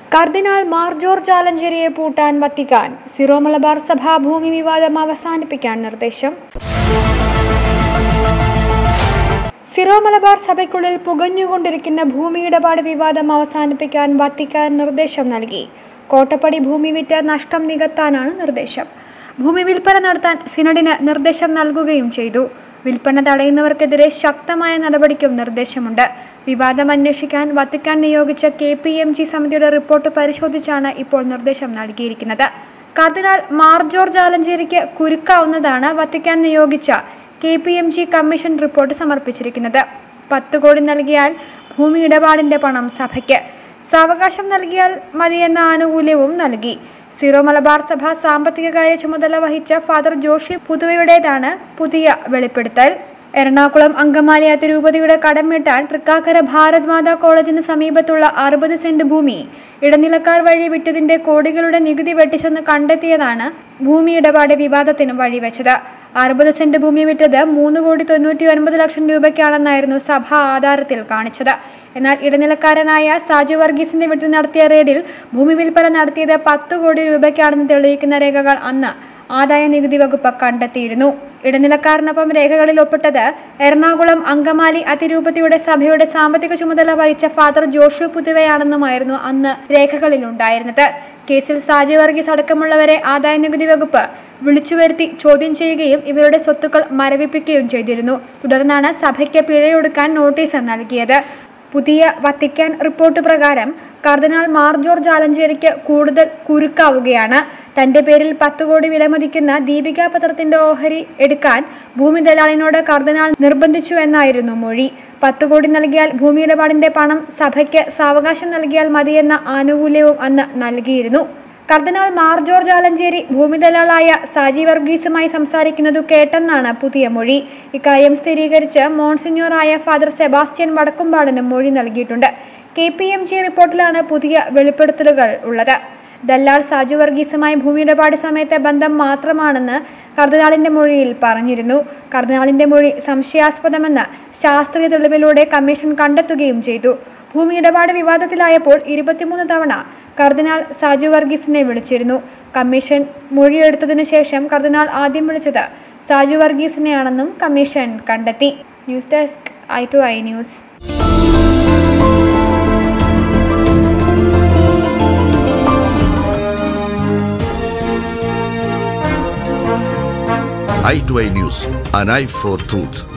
കർദിനാൾ Mar George ആലഞ്ചേരിയെ പൂട്ടാൻ Vatican Syro Malabar സഭ ഭൂമി വിവാദം അവസാനിപ്പിക്കാൻ നിർദ്ദേശം സിറോ മലബാർ സഭയ്ക്കുള്ളിൽ പുകഞ്ഞുകൊണ്ടിരിക്കുന്ന ഭൂമി ഇടപാട് വിവാദം അവസാനിപ്പിക്കാൻ വത്തിക്കാൻ നിർദ്ദേശം നൽകി കോട്ടപ്പടി ഭൂമി വിറ്റ് നഷ്ടം നികത്താനാണ് നിർദ്ദേശം ഭൂമി വിൽപ്പന നടത്താൻ സിനഡിന് നിർദ്ദേശം നൽകുകയും ചെയ്തു വിൽപ്പന തടയുന്നവർക്കെതിരെ ശക്തമായ നടപടിക്കും നിർദ്ദേശമുണ്ട് വിവാദം അന്വേഷിക്കാൻ വത്തിക്കാൻ നിയോഗിച്ച കെ പി എം ജി സമിതിയുടെ റിപ്പോർട്ട് പരിശോധിച്ചാണ് ഇപ്പോൾ നിർദ്ദേശം നൽകിയിരിക്കുന്നത് കർദിനാൾ മാർ ജോർജ് ആലഞ്ചേരിക്ക് കുരുക്കാവുന്നതാണ് വത്തിക്കാൻ നിയോഗിച്ച K P M G commission report സമർപ്പിച്ചിരിക്കുന്നത് പത്ത് കോടി നൽകിയാൽ ഭൂമി ഇടപാടിന്റെ പണം സഭയ്ക്ക് സാവകാശം നൽകിയാൽ മതിയെന്ന ആനുകൂല്യവും നൽകി സീറോ മലബാർ സഭ സാമ്പത്തിക കാര്യ ചുമതല വഹിച്ച ഫാദർ ജോഷി പുതുവയുടേതാണ് പുതിയ വെളിപ്പെടുത്തൽ എറണാകുളം അങ്കമാലി അതിരൂപതയുടെ കടം വീട്ടാൻ തൃക്കാക്കര ഭാരത് മാതാ കോളേജിന് സമീപത്തുള്ള അറുപത് സെന്റ് ഭൂമി ഇടനിലക്കാർ വഴി വിറ്റതിന്റെ കോടികളുടെ നികുതി വെട്ടിച്ചെന്ന് കണ്ടെത്തിയതാണ് ഭൂമി ഇടപാട് വിവാദത്തിന് വഴിവെച്ചത് അറുപത് സെന്റ് ഭൂമി വിറ്റത് മൂന്ന് കോടി തൊണ്ണൂറ്റി ഒൻപത് ലക്ഷം രൂപയ്ക്കാണെന്നായിരുന്നു സഭ ആധാരത്തിൽ കാണിച്ചത് എന്നാൽ ഇടനിലക്കാരനായ സാജു വർഗീസിന്റെ വീട്ടിൽ നടത്തിയ റെയ്ഡിൽ ഭൂമി വിൽപ്പന നടത്തിയത് പത്ത് കോടി രൂപയ്ക്കാണെന്ന് തെളിയിക്കുന്ന രേഖകൾ അന്ന് ആദായ നികുതി വകുപ്പ് കണ്ടെത്തിയിരുന്നു ഇടനിലക്കാരനൊപ്പം രേഖകളിൽ ഒപ്പിട്ടത് എറണാകുളം അങ്കമാലി അതിരൂപതയുടെ സഭയുടെ സാമ്പത്തിക ചുമതല വഹിച്ച ഫാദർ ജോഷു പുതുവയാണെന്നുമായിരുന്നു അന്ന് രേഖകളിലുണ്ടായിരുന്നത് കേസിൽ സാജി വർഗീസ് അടക്കമുള്ളവരെ ആദായ നികുതി വകുപ്പ് വിളിച്ചു വരുത്തി ചോദ്യം ചെയ്യുകയും ഇവരുടെ സ്വത്തുക്കൾ മരവിപ്പിക്കുകയും ചെയ്തിരുന്നു തുടർന്നാണ് സഭയ്ക്ക് പിഴയൊടുക്കാൻ നോട്ടീസ് നൽകിയത് പുതിയ വത്തിക്കാൻ റിപ്പോർട്ട് പ്രകാരം കർദിനാൾ മാർ ജോർജ് ആലഞ്ചേരിക്ക് കൂടുതൽ കുരുക്കാവുകയാണ് തന്റെ പേരിൽ പത്ത് കോടി വിലമതിക്കുന്ന ദീപിക പത്രത്തിന്റെ ഓഹരി എടുക്കാൻ ഭൂമി ദലാളിനോട് കർദിനാൾ നിർബന്ധിച്ചു എന്നായിരുന്നു മൊഴി പത്ത് കോടി നൽകിയാൽ ഭൂമി ഇടപാടിന്റെ പണം സഭയ്ക്ക് സാവകാശം നൽകിയാൽ മതിയെന്ന ആനുകൂല്യവും അന്ന് നൽകിയിരുന്നു കർദിനാൾ മാർ ജോർജ് ആലഞ്ചേരി ഭൂമി ദലാളായ സാജി വർഗീസുമായി സംസാരിക്കുന്നതു കേട്ടെന്നാണ് പുതിയ മൊഴി ഇക്കാര്യം സ്ഥിരീകരിച്ച് മോൺസിഞ്ഞോറായ ഫാദർ സെബാസ്റ്റ്യൻ വടക്കുംപാടിനും മൊഴി നൽകിയിട്ടുണ്ട് കെ പി എം ജി റിപ്പോർട്ടിലാണ് പുതിയ വെളിപ്പെടുത്തലുകൾ ഉള്ളത് ദല്ലാൾ സാജു വർഗീസുമായി ഭൂമി ഇടപാട് സമയത്തെ ബന്ധം മാത്രമാണെന്ന് കർദിനാളിന്റെ മൊഴിയിൽ പറഞ്ഞിരുന്നു കർദിനാളിന്റെ മൊഴി സംശയാസ്പദമെന്ന് ശാസ്ത്രീയ തെളിവിലൂടെ കമ്മീഷൻ കണ്ടെത്തുകയും ചെയ്തു ഭൂമി ഇടപാട് വിവാദത്തിലായപ്പോൾ ഇരുപത്തിമൂന്ന് തവണ കർദിനാൾ സാജു വർഗീസിനെ വിളിച്ചിരുന്നു കമ്മീഷൻ മൊഴിയെടുത്തതിനു ശേഷം കർദിനാൾ ആദ്യം വിളിച്ചത് സാജു വർഗീസിനെയാണെന്നും കമ്മീഷൻ കണ്ടെത്തി news desk I two I news i2i News, an eye for truth.